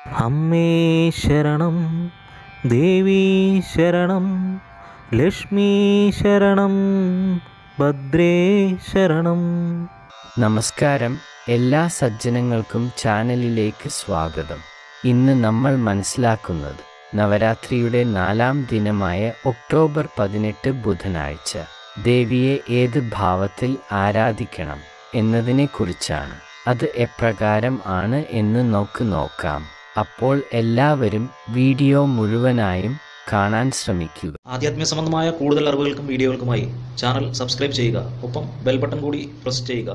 അമ്മേ ശരണം ദേവീ ശരണം ലക്ഷ്മീ ശരണം ഭദ്രേ ശരണം നമസ്കാരം എല്ലാ സജ്ജനങ്ങൾക്കും ചാനലിലേക്ക് സ്വാഗതം ഇന്ന് നമ്മൾ മനസ്സിലാക്കുന്നത് നവരാത്രിയുടെ നാലാം ദിനമായ ഒക്ടോബർ പതിനെട്ട് ബുധനാഴ്ച ദേവിയെ ഏത് ഭാവത്തിൽ ആരാധിക്കണം എന്നതിനെക്കുറിച്ചാണ് അത് എപ്രകാരം ആണ് എന്ന് നമുക്ക് നോക്കാം അപ്പോൾ എല്ലാവരും വീഡിയോ മുഴുവനായും കാണാൻ ശ്രമിക്കുക ആധ്യാത്മിക സംബന്ധമായ കൂടുതൽ അറിവുകൾക്കും വീഡിയോകൾക്കുമായി ചാനൽ സബ്സ്ക്രൈബ് ചെയ്യുക ഒപ്പം ബെൽ ബട്ടൺ കൂടി പ്രസ് ചെയ്യുക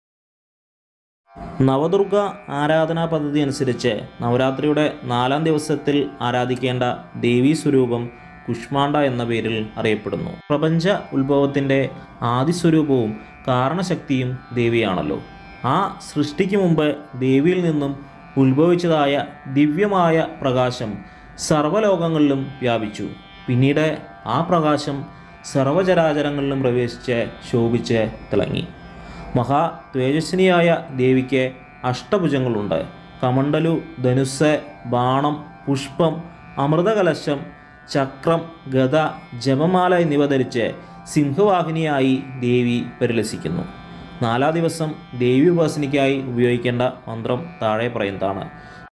നവദുർഗ ആരാധനാ പദ്ധതി അനുസരിച്ച് നവരാത്രിയുടെ നാലാം ദിവസത്തിൽ ആരാധിക്കേണ്ട ദേവീ സ്വരൂപം കുഷ്മാണ്ഡ എന്ന പേരിൽ അറിയപ്പെടുന്നു പ്രപഞ്ച ഉത്ഭവത്തിൻ്റെ ആദിസ്വരൂപവും കാരണശക്തിയും ദേവിയാണല്ലോ ആ സൃഷ്ടിക്ക് മുമ്പ് ദേവിയിൽ നിന്നും ഉത്ഭവിച്ചതായ ദിവ്യമായ പ്രകാശം സർവ്വലോകങ്ങളിലും വ്യാപിച്ചു പിന്നീട് ആ പ്രകാശം സർവചരാചരങ്ങളിലും പ്രവേശിച്ച് ശോഭിച്ച് തിളങ്ങി മഹാ തേജസ്വിനിയായ ദേവിക്ക് അഷ്ടഭുജങ്ങളുണ്ട് കമണ്ടലു ധനുസ് ബാണം പുഷ്പം അമൃതകലശം ചക്രം ഗത ജപമാല എന്നിവ ധരിച്ച് സിംഹവാഹിനിയായി ദേവി പരിലസിക്കുന്നു നാലാം ദിവസം ദേവി ഉപാസനയ്ക്കായി ഉപയോഗിക്കേണ്ട മന്ത്രം താഴെ പറയുന്നതാണ്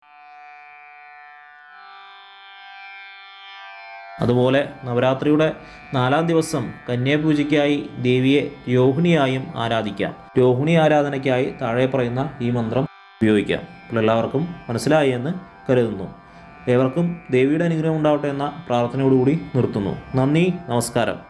അതുപോലെ നവരാത്രിയുടെ നാലാം ദിവസം കന്യാപൂജയ്ക്കായി ദേവിയെ രോഹിണിയായും ആരാധിക്കാം രോഹിണി ആരാധനയ്ക്കായി താഴെ പറയുന്ന ഈ മന്ത്രം ഉപയോഗിക്കാം അപ്പോൾ എല്ലാവർക്കും മനസ്സിലായി എന്ന് കരുതുന്നു ഏവർക്കും ദേവിയുടെ അനുഗ്രഹം ഉണ്ടാവട്ടെ എന്ന പ്രാർത്ഥനയോടുകൂടി നിർത്തുന്നു നന്ദി നമസ്കാരം